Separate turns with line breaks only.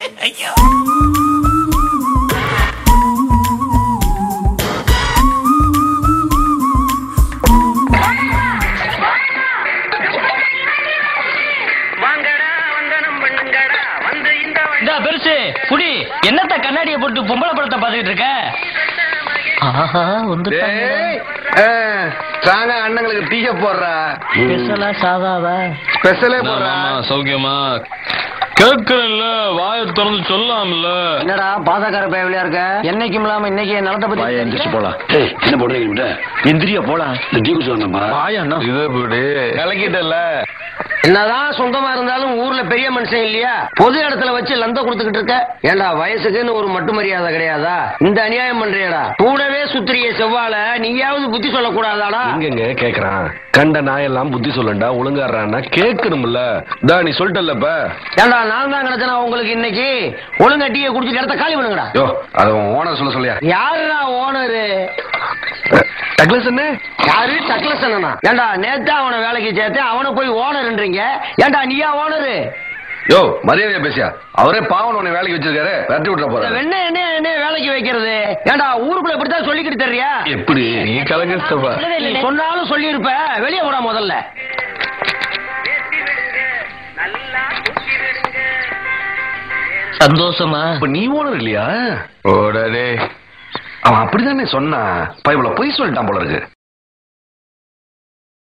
ஐயோ
வாங்கடா வந்தனம் பண்ணுங்கடா வந்து இந்த
இந்த பெருசு குடி என்னத்த கண்ணாடியை போட்டு பொம்பளை படத்தை பார்த்துக்கிட்டு இருக்க ஆஹா வந்துட்டாங்க
ஸ்ட்ராங்கா அண்ணங்களுக்கு டீய போடுறா
ஸ்பெஷலா சாதாவா
ஸ்பெஷலே
என்ன
போடுறா
மாமா சௌக்கியமா கேக்குறேன்ல வாயை திறந்து சொல்லாம்ல
என்னடா பாதகார பயவிலியா இருக்க என்னைக்கும் இல்லாம இன்னைக்கு என் நிலத்தை பத்தி
எந்திரிச்சு போலாம் ஏய், என்ன போடுறீங்க எந்திரியா போலாம் இந்த டீ குடிச்சு வந்தோம்பா
வாயண்ணா இது இப்படி கலக்கிட்டல
என்னதான் சொந்தமா இருந்தாலும் ஊர்ல பெரிய மனுஷன் இல்லையா பொது இடத்துல வச்சு லந்த கொடுத்துக்கிட்டு இருக்க ஏண்டா வயசுக்குன்னு ஒரு மட்டு மரியாதை கிடையாதா இந்த அநியாயம் பண்றியடா கூடவே சுத்திரிய செவ்வால நீயாவது புத்தி சொல்லக்கூடாதாடா
எங்கெங்க கேக்குறான் கண்ட நாயெல்லாம் புத்தி சொல்லண்டா ஒழுங்காடுறான்னா கேட்கணும்ல தா நீ சொல்லிட்டல்லப்ப
ஏண்டா நான் தான் கிடைச்சனா உங்களுக்கு இன்னைக்கு ஒழுங்கா டீயை குடிச்சிட்டு இடத்த காலி பண்ணுங்கடா
யோ அத ஓனர் சொல்ல சொல்லியா
யாருடா ஓனரு
டக்ளஸ் என்ன
யாரு டக்ளஸ் அண்ணனா ஏண்டா நேத்தா அவனை வேலைக்கு சேர்த்தேன் அவனை போய் ஓனர்ன்றீங்க ஏண்டா நீயா ஓனரு
யோ மரியாதையா பேசியா அவரே பாவன் உன்னை வேலைக்கு வச்சிருக்காரு விரட்டி விட்டுற
இந்த
போறாரு
வெண்ணெய் என்ன என்ன வேலைக்கு வைக்கிறது ஏண்டா ஊருக்குள்ள இப்படித்தான் சொல்லிக்கிட்டு தெரியா
எப்படி நீ கலங்கிட்டப்பா
நீ சொன்னாலும் சொல்லியிருப்ப வெளியே போடா முதல்ல சந்தோஷமா
இப்ப நீ ஓனர் இல்லையா ஓடே அவன் அப்படிதானே சொன்னான் பைபிள பொய் சொல்லிட்டான் போல இருக்கு